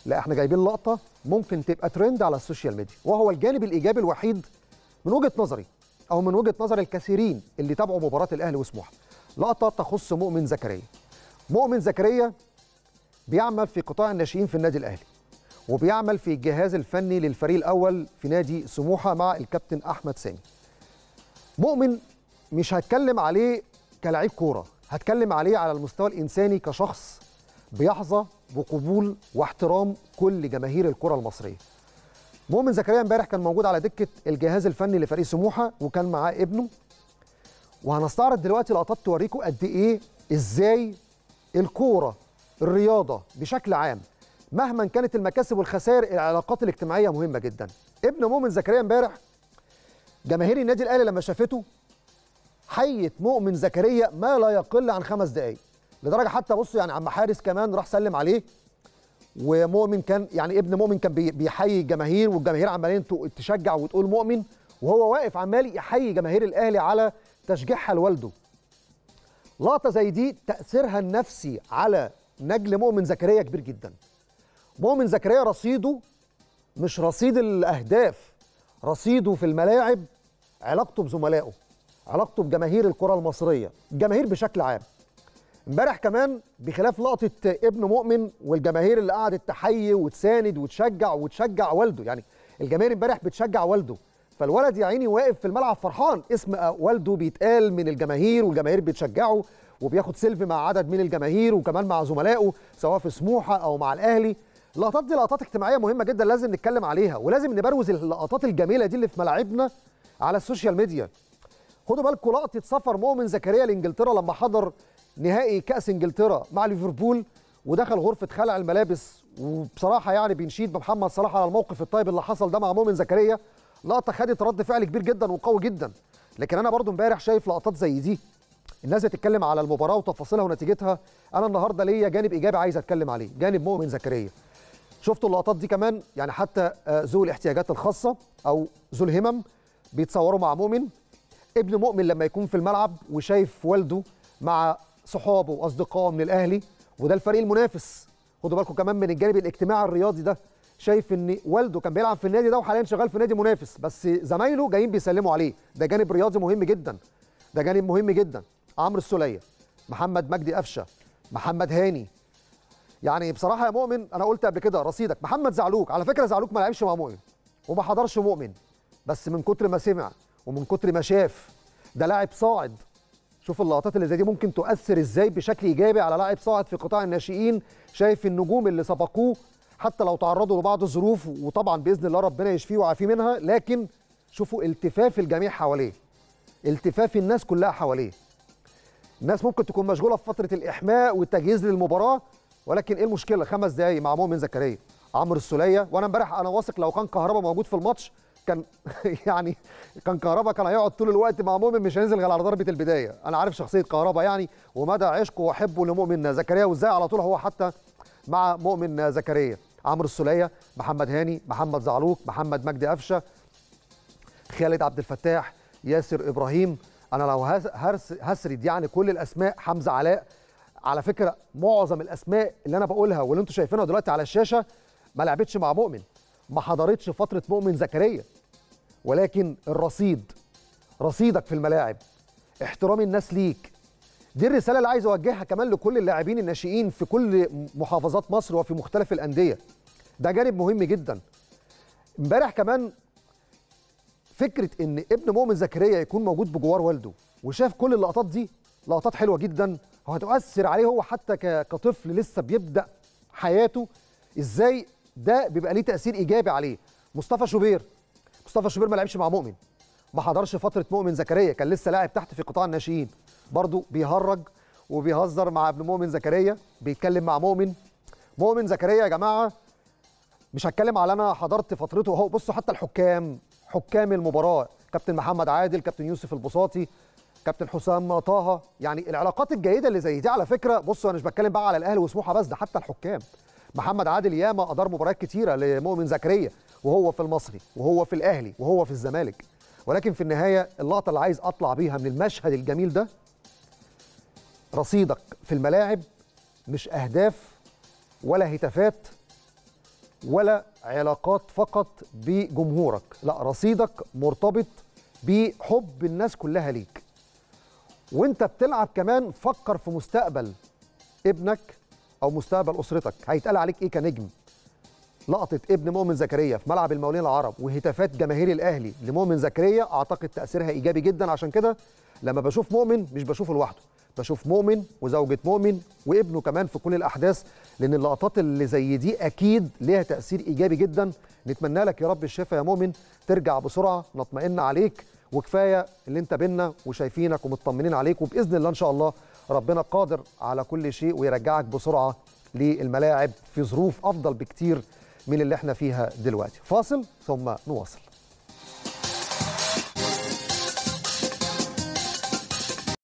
لا احنا جايبين لقطه ممكن تبقى ترند على السوشيال ميديا وهو الجانب الايجابي الوحيد من وجهه نظري او من وجهه نظر الكثيرين اللي تابعوا مباراه الاهلي وسموحه لقطه تخص مؤمن زكريا مؤمن زكريا بيعمل في قطاع الناشئين في النادي الاهلي وبيعمل في الجهاز الفني للفريق الاول في نادي سموحه مع الكابتن احمد سامي مؤمن مش هتكلم عليه كلاعب كوره هتكلم عليه على المستوى الانساني كشخص بيحظى بقبول واحترام كل جماهير الكره المصريه مؤمن زكريا امبارح كان موجود على دكه الجهاز الفني لفريق سموحه وكان معاه ابنه وهنستعرض دلوقتي لقطات توريكم قد ايه ازاي الكوره الرياضه بشكل عام مهما كانت المكاسب والخسائر العلاقات الاجتماعيه مهمه جدا ابن مؤمن زكريا امبارح جماهير النادي الاهلي لما شافته حيت مؤمن زكريا ما لا يقل عن خمس دقائق لدرجه حتى بصوا يعني عم حارس كمان راح سلم عليه ومؤمن كان يعني ابن مؤمن كان بي- بيحيي الجماهير والجماهير عمالين ت- تشجع وتقول مؤمن وهو واقف عمال يحيي جماهير الاهلي على تشجيعها لوالده لقطه زي دي تاثيرها النفسي على نجل مؤمن زكريا كبير جدا مؤمن زكريا رصيده مش رصيد الاهداف رصيده في الملاعب علاقته بزملائه علاقته بجماهير الكره المصريه الجماهير بشكل عام امبارح كمان بخلاف لقطه ابن مؤمن والجماهير اللي قعدت تحيي وتساند وتشجع وتشجع والده يعني الجماهير امبارح بتشجع والده فالولد يا عيني واقف في الملعب فرحان اسم والده بيتقال من الجماهير والجماهير بتشجعه وبياخد سيلفي مع عدد من الجماهير وكمان مع زملائه سواء في سموحه او مع الاهلي اللقطات دي لقطات اجتماعيه مهمه جدا لازم نتكلم عليها ولازم نبروز اللقطات الجميله دي اللي في ملاعبنا على السوشيال ميديا خدوا بالكم لقطه سفر مؤمن زكريا لانجلترا لما حضر نهائي كاس انجلترا مع ليفربول ودخل غرفه خلع الملابس وبصراحه يعني بنشيد بمحمد صلاح على الموقف الطيب اللي حصل ده مع مؤمن زكريا لقطه خدت رد فعل كبير جدا وقوي جدا لكن انا برضو امبارح شايف لقطات زي دي الناس بتتكلم على المباراه وتفاصيلها ونتيجتها انا النهارده ليا جانب ايجابي عايز اتكلم عليه جانب مؤمن زكريا شفتوا اللقطات دي كمان يعني حتى آه، ذوي الاحتياجات الخاصه او ذو الهمم بيتصوروا مع مؤمن ابن مؤمن لما يكون في الملعب وشايف والده مع صحابه واصدقائه من الاهلي وده الفريق المنافس خدوا بالكم كمان من الجانب الاجتماعي الرياضي ده شايف ان والده كان بيلعب في النادي ده وحاليا شغال في نادي منافس بس زمايله جايين بيسلموا عليه ده جانب رياضي مهم جدا ده جانب مهم جدا عمرو السوليه محمد مجدي قفشه محمد هاني يعني بصراحه يا مؤمن انا قلت قبل كده رصيدك محمد زعلوك على فكره زعلوك ما لعبش مع مؤمن وما حضرش مؤمن بس من كتر ما سمع ومن كتر ما شاف ده لاعب صاعد شوف اللقطات اللي زي دي ممكن تؤثر ازاي بشكل ايجابي على لاعب صاعد في قطاع الناشئين شايف النجوم اللي سبقوه حتى لو تعرضوا لبعض الظروف وطبعا باذن الله ربنا يشفيه ويعافيه منها لكن شوفوا التفاف الجميع حواليه التفاف الناس كلها حواليه الناس ممكن تكون مشغوله في فتره الاحماء والتجهيز للمباراه ولكن ايه المشكله خمس دقايق مع مؤمن زكريا عمرو السوليه وانا امبارح انا واثق لو كان كهربا موجود في الماتش كان يعني كان كهربا كان هيقعد طول الوقت مع مؤمن مش هينزل غير على ضربه البدايه انا عارف شخصيه كهربا يعني ومدى عشقه وحبه لمؤمن زكريا وازاي على طول هو حتى مع مؤمن زكريا عمرو السوليه محمد هاني محمد زعلوك محمد مجدي قفشه خالد عبد الفتاح ياسر ابراهيم انا لو هس- هرس هسرد يعني كل الاسماء حمزه علاء على فكره معظم الاسماء اللي انا بقولها واللي انتم شايفينها دلوقتي على الشاشه ما لعبتش مع مؤمن ما حضرتش فتره مؤمن زكريا ولكن الرصيد رصيدك في الملاعب احترام الناس ليك دي الرساله اللي عايز اوجهها كمان لكل اللاعبين الناشئين في كل محافظات مصر وفي مختلف الانديه ده جانب مهم جدا امبارح كمان فكره ان ابن مؤمن زكريا يكون موجود بجوار والده وشاف كل اللقطات دي لقطات حلوه جدا وهتؤثر عليه هو حتى ك- كطفل لسه بيبدا حياته ازاي ده بيبقى ليه تاثير ايجابي عليه مصطفى شوبير مصطفى شوبير ما لعبش مع مؤمن ما حضرش فتره مؤمن زكريا كان لسه لاعب تحت في قطاع الناشئين برضه بيهرج وبيهزر مع ابن مؤمن زكريا بيتكلم مع مؤمن مؤمن زكريا يا جماعه مش هتكلم على انا حضرت فترته اهو بصوا حتى الحكام حكام المباراه كابتن محمد عادل كابتن يوسف البساطي كابتن حسام طه يعني العلاقات الجيده اللي زي دي على فكره بصوا انا مش بتكلم بقى على الاهلي وسموحه بس ده حتى الحكام محمد عادل ياما ادار مباريات كتيره لمؤمن زكريا وهو في المصري وهو في الاهلي وهو في الزمالك ولكن في النهايه اللقطه اللي عايز اطلع بيها من المشهد الجميل ده رصيدك في الملاعب مش اهداف ولا هتافات ولا علاقات فقط بجمهورك لا رصيدك مرتبط بحب الناس كلها ليك وانت بتلعب كمان فكر في مستقبل ابنك او مستقبل اسرتك هيتقال عليك ايه كنجم لقطه ابن مؤمن زكريا في ملعب المقاولين العرب وهتافات جماهير الاهلي لمؤمن زكريا اعتقد تاثيرها ايجابي جدا عشان كده لما بشوف مؤمن مش بشوفه لوحده بشوف مؤمن وزوجة مؤمن وابنه كمان في كل الأحداث لأن اللقطات اللي زي دي أكيد ليها تأثير إيجابي جدا نتمنى لك يا رب الشفاء يا مؤمن ترجع بسرعة نطمئن عليك وكفاية اللي انت بينا وشايفينك ومطمنين عليك وبإذن الله إن شاء الله ربنا قادر على كل شيء ويرجعك بسرعة للملاعب في ظروف أفضل بكتير من اللي احنا فيها دلوقتي فاصل ثم نواصل